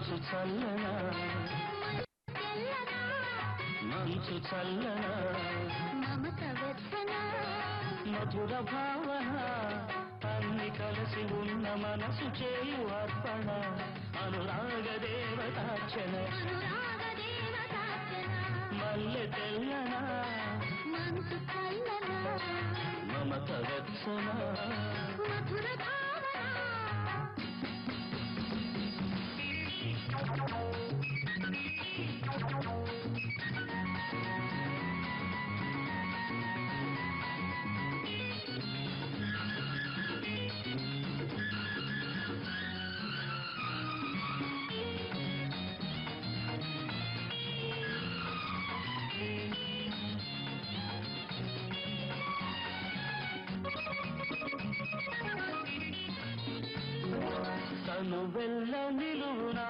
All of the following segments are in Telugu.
మంచు చల్లనా తెల్లనా మంచు చల్లనా మమత వెచ్చన మధుర భావన అన్ని కలిసి ఉన్న మనసు చేయు అర్పణ అనురాగ దేవతార్చన అనురాగ దేవతార్చన మల్లె తెల్లనా మనసు చల్లన మమత వెచ్చన మధుర భావన తను వెళ్ళ నిలువునా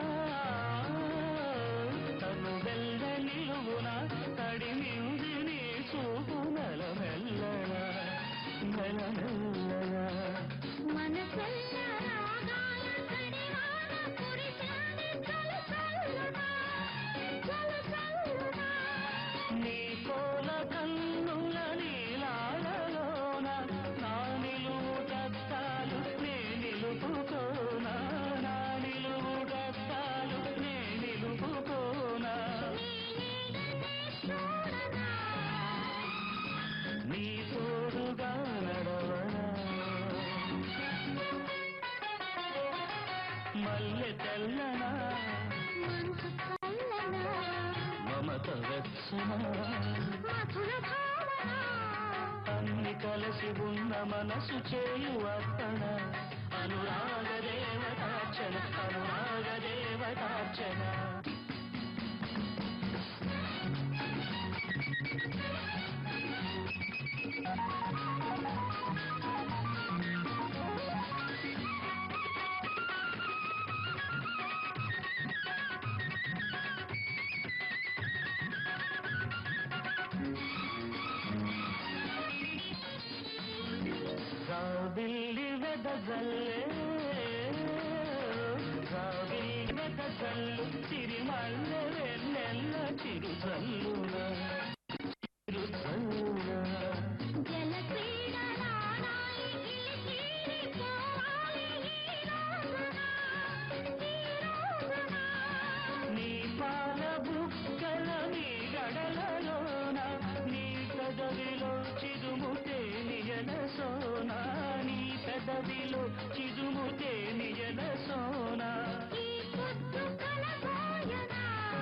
తను వెళ్ళ నిలువునా తడిమింది నీ చూపు నెల మెల్లగా నెల మెల్లగా మనసెల్ల రాగాల కడివాన కురిసింది చలు చల్లునా చలు చల్లునా నీ కోల కన్నుల నీలాలలోన నా నిలువు దత్తాలు నే నిలుపుకోనా నా నిలువు దత్తాలు నే నిలుపుకోనా నీ నీడనే చూడనా నీ తోడుగా నడవనా మల్లె తెల్లనా మనసు చల్లనా మమత వెచ్చన మధుర భావన అన్ని కలిసి ఉన్న మనసు చేయు అర్పణ అనురాగ దేవతార్చన అనురాగ దేవతార్చన రావిల్లి వెదజల్లే రావిల్లి వెదజల్లు సిరిమల్లె వెన్నెల్ల చిరుజల్లున చిరుజల్లున జల క్రీడలాడాలి గిలిగిలి పోవాలి ఈ రోజున ఈ రోజున నీ పాల బుక్కల నీ గడలలోన నీ పెదవిలో చిదుముతే నిజన సోనా నీ పెదవిలో చిదుముతే నిజన సోనా ఈ పొద్దు కలబోయనా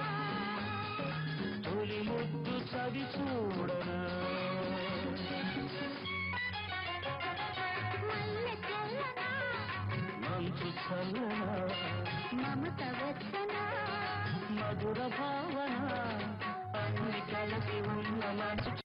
తొలి ముద్దు చవి చూడనా మల్లె చల్లనా మంచు చల్లనా మమత వెచ్చన మధుర భావన అన్ని కలిసి ఉన్న మనసు